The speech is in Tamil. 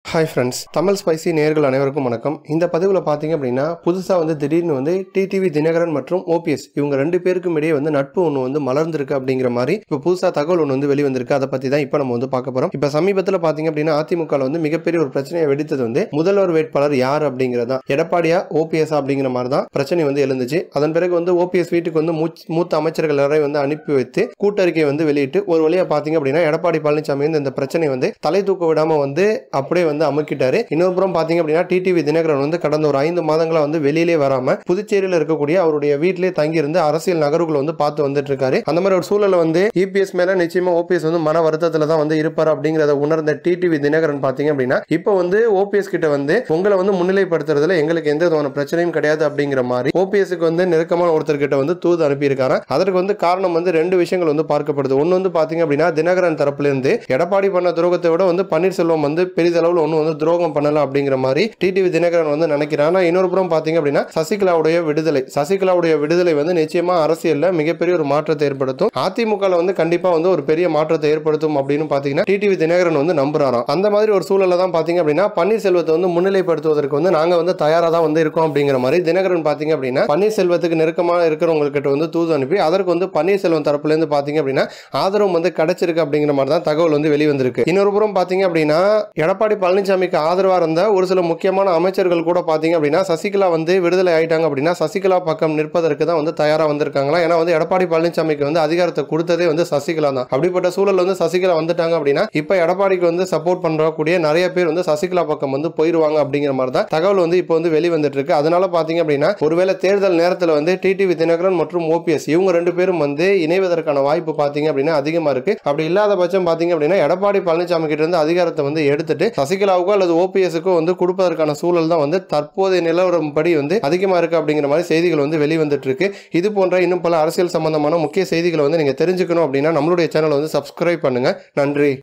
ஹாய் ஃப்ரெண்ட்ஸ் தமிழ் ஸ்பைசி நேர்கள் அனைவருக்கும் வணக்கம் இந்த பதிவில் பார்த்தீங்க அப்படின்னா புதுசாக வந்து திடீர்னு வந்து டிடிவி தினகரன் மற்றும் ஓபிஎஸ் இவங்க ரெண்டு பேருக்கும் இடையே வந்து நட்பு ஒன்று வந்து மலர்ந்திருக்கு அப்படிங்கிற மாதிரி இப்போ புதுசாக தகவல் ஒன்று வந்து வெளிவந்திருக்கு அதை பற்றி தான் இப்போ நம்ம வந்து பார்க்க போகிறோம் இப்போ சமீபத்தில் பார்த்தீங்க அப்படின்னா அதிமுகவில் வந்து மிகப்பெரிய ஒரு பிரச்சனையை வெடித்தது வந்து முதல்வர் வேட்பாளர் யார் அப்படிங்கிறது தான் எடப்பாடியா ஓபிஎஸ் அப்படிங்கிற மாதிரி தான் பிரச்சனை வந்து எழுந்துச்சு அதன் பிறகு வந்து ஓபிஎஸ் வீட்டுக்கு வந்து மூச்- மூத்த அமைச்சர்கள் எல்லாரையும் வந்து அனுப்பி வைத்து கூட்டறிக்கை வந்து வெளியிட்டு ஒரு வழியாக பார்த்தீங்க அப்படின்னா எடப்பாடி பழனிசாமி வந்து இந்த பிரச்சனை வந்து தலை தூக்க விடாம வந்து அப்படியே வந்து அமுக்கிட்டாரு இன்னொரு புறம் பாத்தீங்க அப்படின்னா டிடிவி தினகரன் வந்து கடந்த ஒரு ஐந்து மாதங்களா வந்து வெளியிலே வராம புதுச்சேரியில இருக்கக்கூடிய அவருடைய வீட்டிலே தங்கி இருந்து அரசியல் நகர்வுகளை வந்து பார்த்து வந்துட்டு இருக்காரு அந்த மாதிரி ஒரு சூழல்ல வந்து இபிஎஸ் மேல நிச்சயமா ஓபிஎஸ் வந்து மன வருத்தத்துல தான் வந்து இருப்பார் அப்படிங்கறத உணர்ந்த டிடிவி தினகரன் பாத்தீங்க அப்படின்னா இப்போ வந்து ஓபிஎஸ் கிட்ட வந்து உங்களை வந்து முன்னிலைப்படுத்துறதுல எங்களுக்கு எந்த விதமான பிரச்சனையும் கிடையாது அப்படிங்கிற மாதிரி ஓபிஎஸ்க்கு வந்து நெருக்கமான ஒருத்தர்கிட்ட வந்து தூது அனுப்பியிருக்காரு அதற்கு வந்து காரணம் வந்து ரெண்டு விஷயங்கள் வந்து பார்க்கப்படுது ஒன்னு வந்து பாத்தீங்க அப்படின்னா தினகரன் தரப்புல இருந்து எடப்பாடி பண்ண துரோகத்தை விட வந்து பன்னீர்செல்வம் வந்து பெரிதளவில் ஒன்றும் வந்து துரோகம் பண்ணல அப்படிங்கிற மாதிரி டிடிவி தினகரன் வந்து நினைக்கிறார் ஆனா இன்னொரு புறம் பாத்தீங்க அப்படின்னா சசிகலாவுடைய விடுதலை சசிகலாவுடைய விடுதலை வந்து நிச்சயமா அரசியல்ல மிகப்பெரிய ஒரு மாற்றத்தை ஏற்படுத்தும் அதிமுக வந்து கண்டிப்பா வந்து ஒரு பெரிய மாற்றத்தை ஏற்படுத்தும் அப்படின்னு பாத்தீங்கன்னா டிடிவி தினகரன் வந்து நம்புறாராம் அந்த மாதிரி ஒரு சூழல்ல தான் பாத்தீங்க அப்படின்னா பன்னீர்செல்வத்தை வந்து முன்னிலைப்படுத்துவதற்கு வந்து நாங்க வந்து தயாரா தான் வந்து இருக்கோம் அப்படிங்கிற மாதிரி தினகரன் பாத்தீங்க அப்படின்னா பன்னீர்செல்வத்துக்கு நெருக்கமா இருக்கிறவங்ககிட்ட வந்து தூது அனுப்பி அதற்கு வந்து பன்னீர்செல்வம் தரப்புல இருந்து பாத்தீங்க அப்படின்னா ஆதரவு வந்து கிடைச்சிருக்கு அப்படிங்கிற மாதிரி தான் தகவல் வந்து வெளிவந்திருக்கு இன்னொரு புறம் பாத்தீங்க அப்படின்னா எடப்பாடி பழனிசாமிக்கு ஆதரவா இருந்த ஒரு சில முக்கியமான அமைச்சர்கள் கூட பாத்தீங்க அப்படின்னா சசிகலா வந்து விடுதலை ஆயிட்டாங்க அப்படின்னா சசிகலா பக்கம் நிற்பதற்கு தான் வந்து தயாரா வந்திருக்காங்களா ஏன்னா வந்து எடப்பாடி பழனிசாமிக்கு வந்து அதிகாரத்தை கொடுத்ததே வந்து சசிகலா தான் அப்படிப்பட்ட சூழல் வந்து சசிகலா வந்துட்டாங்க அப்படின்னா இப்ப எடப்பாடிக்கு வந்து சப்போர்ட் பண்றக்கூடிய நிறைய பேர் வந்து சசிகலா பக்கம் வந்து போயிருவாங்க அப்படிங்கிற மாதிரி தான் தகவல் வந்து இப்போ வந்து வெளிவந்துட்டு இருக்கு அதனால பாத்தீங்க அப்படின்னா ஒருவேளை தேர்தல் நேரத்தில் வந்து டிடிவி தினகரன் மற்றும் ஓபிஎஸ் இவங்க ரெண்டு பேரும் வந்து இணைவதற்கான வாய்ப்பு பாத்தீங்க அப்படின்னா அதிகமா இருக்கு அப்படி இல்லாத பட்சம் பாத்தீங்க அப்படின்னா எடப்பாடி பழனிசாமி கிட்ட இருந்து அதிகாரத்தை வந்து எடுத்துட்டு சசிகலாவுக்கோ அல்லது ஓபிஎஸ்க்கோ வந்து கொடுப்பதற்கான சூழல் தான் வந்து தற்போதைய நிலவரம் படி வந்து அதிகமா இருக்கு அப்படிங்கிற மாதிரி செய்திகள் வந்து வெளிவந்துட்டு இருக்கு இது போன்ற இன்னும் பல அரசியல் சம்பந்தமான முக்கிய செய்திகளை வந்து நீங்க தெரிஞ்சுக்கணும் அப்படின்னா நம்மளுடைய சேனலை வந்து சப்ஸ்கிரைப் பண்ணுங்க நன்றி